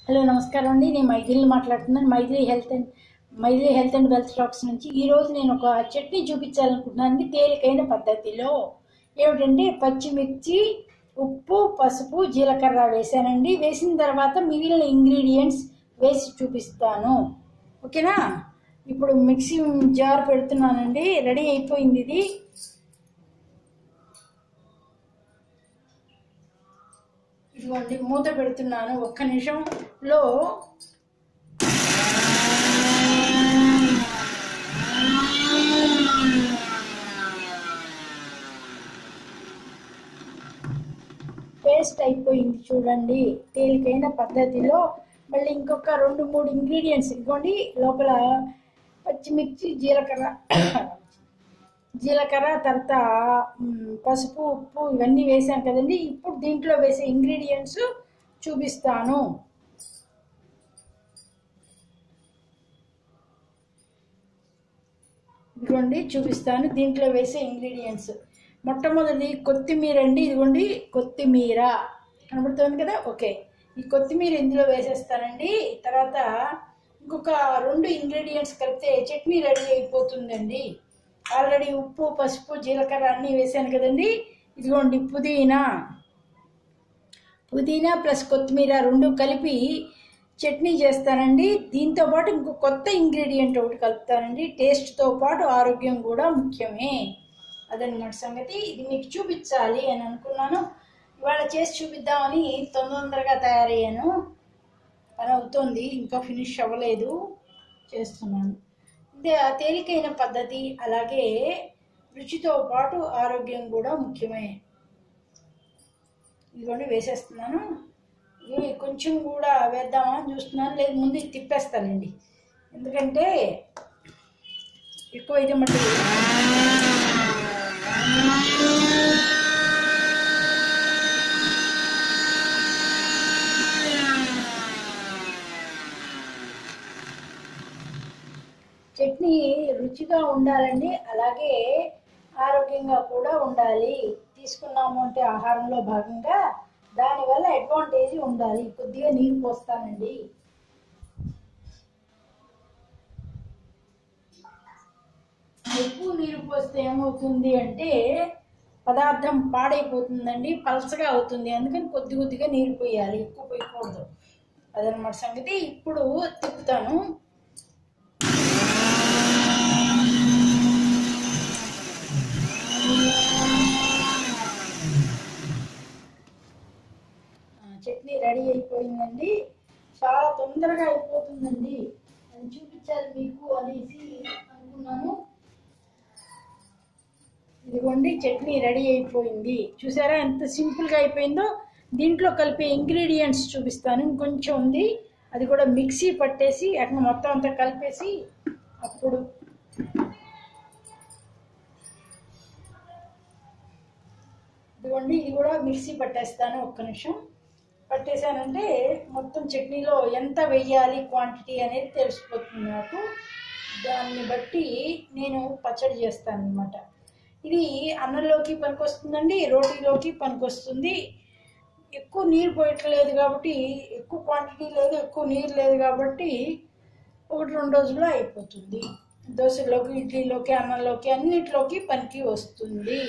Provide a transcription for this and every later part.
hello నమస్కారం అండి నేను మైథిలి మాట్లాడుతున్నాను Maithili health and Maithili health and wealth stocks నుంచి ఈరోజు నేను ఒక చట్నీ చూపించాలనుకుంటున్నాను అండి తేలికైన పద్ధతిలో ఏమిటంటే పచ్చిమిర్చి ఉప్పు పసుపు జీలకర్ర వేసానండి వేసిన తర్వాత మిగిలిన ఇంగ్రీడియంట్స్ వేసి చూపిస్తాను ఓకేనా ఇప్పుడు మిక్సీ జార్ పెడుతున్నానండి రెడీ అయిపోయింది ఇది ఇదిగోండి మూత పెడుతున్నాను ఒక్క నిమిషంలో పేస్ట్ అయిపోయింది చూడండి తేలికైన పద్ధతిలో మళ్ళీ ఇంకొక రెండు మూడు ఇంగ్రీడియంట్స్ ఇదిగోండి లోపల పచ్చిమిర్చి జీలకర్ర జీలకర్ర తర్వాత మ్, పసుపు ఉప్పు ఇవన్నీ వేసాం కదండి ఇప్పుడు దీంట్లో వేసే ఇంగ్రీడియంట్స్ చూపిస్తాను ఇదిగోండి చూపిస్తాను దీంట్లో వేసే ఇంగ్రీడియంట్స్ మొట్టమొదటి కొత్తిమీర అండి ఇదిగోండి కొత్తిమీర కనబడుతుంది కదా ఓకే ఈ కొత్తిమీర ఇందులో వేసేస్తానండి తర్వాత ఇంకొక రెండు ఇంగ్రీడియంట్స్ కలిపితే చట్నీ రెడీ అయిపోతుందండి ఆల్రెడీ ఉప్పు పసుపు జీలకర్ర అన్నీ వేసాను కదండి ఇదిగోండి పుదీనా పుదీనా ప్లస్ కొత్తిమీర రెండు కలిపి చట్నీ చేస్తానండి దీంతో పాటు ఇంకో కొత్త ఇంగ్రీడియంట్ ఒకటి కలుపుతానండి టేస్ట్తో పాటు ఆరోగ్యం కూడా ముఖ్యమే అదనమాట సంగతి ఇది మీకు చూపించాలి అని అనుకున్నాను ఇవాళ చేసి చూపిద్దామని తొందరగా తయారయ్యాను పని అవుతుంది ఇంకా ఫినిష్ అవ్వలేదు చేస్తున్నాను ఇది ఆ తేలికైన పద్ధతి అలాగే రుచితో పాటు ఆరోగ్యం కూడా ముఖ్యమే ఇదిగోండి వేసేస్తున్నాను ఇవి కొంచెం కూడా వేద్దామా అని చూస్తున్నాను లేదు ముందు ఇది తిప్పేస్తానండి ఎందుకంటే ఎక్కువ అయితే మట్టి చట్నీ రుచిగా ఉండాలండి అలాగే ఆరోగ్యంగా కూడా ఉండాలి తీసుకున్నాము అంటే ఆహారంలో భాగంగా దానివల్ల అడ్వాంటేజ్ ఉండాలి కొద్దిగా నీరు పోస్తానండి ఎక్కువ నీరు పోస్తే ఏమవుతుంది అంటే పదార్థం పాడైపోతుందండి పలచగా అవుతుంది అందుకని కొద్ది కొద్దిగా నీరు పోయాలి ఎక్కువ పోయకూడదు అదనమాట సంగతి ఇప్పుడు తిప్పుతాను ఆ, చట్నీ రెడీ అయిపోయిందండి చాలా తొందరగా అయిపోతుందండి అది చూపించాలి మీకు అనేసి అనుకున్నాను ఇదిగోండి చట్నీ రెడీ అయిపోయింది చూసారా ఎంత సింపుల్గా అయిపోయిందో దీంట్లో కలిపే ఇంగ్రీడియంట్స్ చూపిస్తాను ఇంకొంచెం ఉంది అది కూడా మిక్సీ పట్టేసి అట్లా మొత్తం అంతా కలిపేసి అప్పుడు ఇదిగోండి ఇది కూడా మిక్సీ పట్టేస్తాను ఒక్క నిమిషం పట్టేశానంటే మొత్తం చట్నీలో ఎంత వెయ్యాలి క్వాంటిటీ అనేది తెలిసిపోతుంది నాకు దాన్ని బట్టి నేను పచ్చడి చేస్తాను అనమాట ఇది అన్నంలోకి పనికొస్తుందండి రోటీలోకి పనికొస్తుంది ఎక్కువ నీరు పోయట్లేదు కాబట్టి ఎక్కువ క్వాంటిటీ లేదు ఎక్కువ నీరు లేదు కాబట్టి ఒకటి రెండు రోజుల్లో అయిపోతుంది దోశలోకి ఇడ్లీలోకి అన్నంలోకి అన్నిటిలోకి పనికి వస్తుంది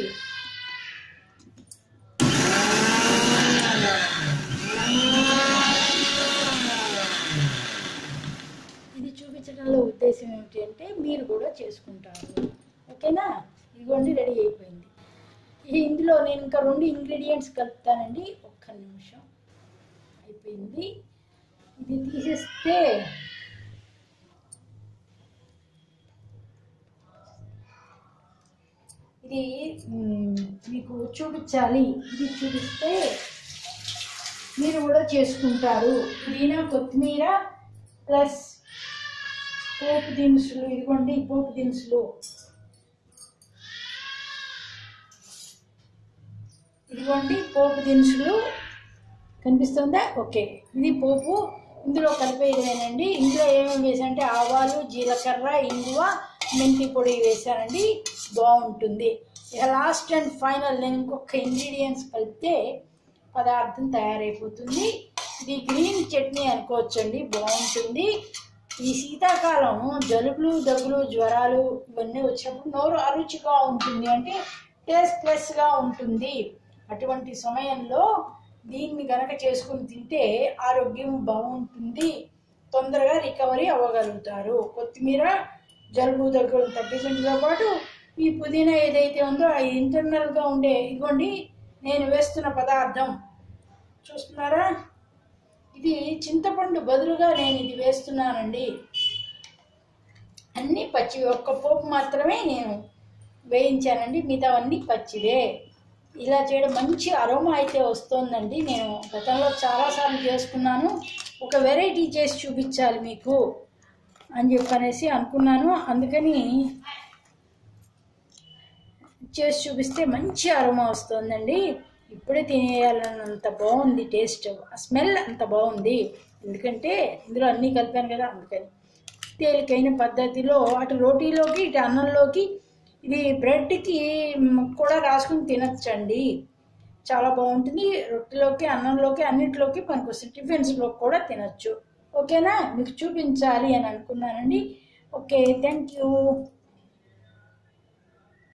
ఇది చూపించడంలో ఉద్దేశం ఏమిటి అంటే మీరు కూడా చేసుకుంటారు ఓకేనా ఇదిగోండి రెడీ అయిపోయింది ఇది ఇందులో నేను ఇంకా రెండు ఇంగ్రీడియంట్స్ కలుపుతానండి ఒక్క నిమిషం అయిపోయింది ఇది తీసేస్తే ఇది మ్, మీకు చూపించాలి ఇది చూపిస్తే మీరు కూడా చేసుకుంటారు పుదీనా కొత్తిమీర ప్లస్ పోపు దినుసులు ఇదిగోండి పోపు దినుసులు ఇదిగోండి పోపు దినుసులు కనిపిస్తుందా ఓకే ఇది పోపు ఇందులో కలిపేదేనండి ఇందులో ఏమేమి వేసానంటే ఆవాలు జీలకర్ర ఇంగువ మెంతి పొడి వేసానండి బాగుంటుంది ఇక లాస్ట్ అండ్ ఫైనల్ నేను ఇంకొక ఇంగ్రీడియంట్స్ కలిపితే పదార్థం తయారైపోతుంది ఇది గ్రీన్ చట్నీ అనుకోవచ్చండి బాగుంటుంది ఈ శీతాకాలం జలుబులు దగ్గులు జ్వరాలు ఇవన్నీ వచ్చినప్పుడు నోరు అరుచిగా ఉంటుంది అంటే టేస్ట్లెస్గా ఉంటుంది అటువంటి సమయంలో దీన్ని గనక చేసుకుని తింటే ఆరోగ్యం బాగుంటుంది తొందరగా రికవరీ అవ్వగలుగుతారు కొత్తిమీర జలుబు దగ్గర తగ్గించడంతో పాటు ఈ పుదీనా ఏదైతే ఉందో అది ఇంటర్నల్గా ఉండే ఇదిగోండి నేను వేస్తున్న పదార్థం చూస్తున్నారా ఇది చింతపండు బదులుగా నేను ఇది వేస్తున్నానండి అన్నీ పచ్చివి ఒక్క పోపు మాత్రమే నేను వేయించానండి మిగతావన్నీ పచ్చివే ఇలా చేయడం మంచి అరోమా అయితే వస్తుందండి నేను గతంలో చాలాసార్లు చేసుకున్నాను ఒక వెరైటీ చేసి చూపించాలి మీకు అని చెప్పనేసి అనుకున్నాను అందుకని చేసి చూపిస్తే మంచి అరోమా వస్తుందండి ఇప్పుడే తినేయాలన్నంత బాగుంది టేస్ట్ స్మెల్ అంత బాగుంది ఎందుకంటే ఇందులో అన్నీ కలిపాను కదా అందుకని తేలికైన పద్ధతిలో అటు రోటీలోకి ఇటు అన్నంలోకి ఇది బ్రెడ్కి కూడా రాసుకుని తినచ్చండి చాలా బాగుంటుంది రొట్టెలోకి అన్నంలోకి అన్నిటిలోకి పనికొస్తుంది టిఫిన్స్లోకి కూడా తినచ్చు ఓకేనా మీకు చూపించాలి అని అనుకున్నానండి ఓకే థ్యాంక్ యూ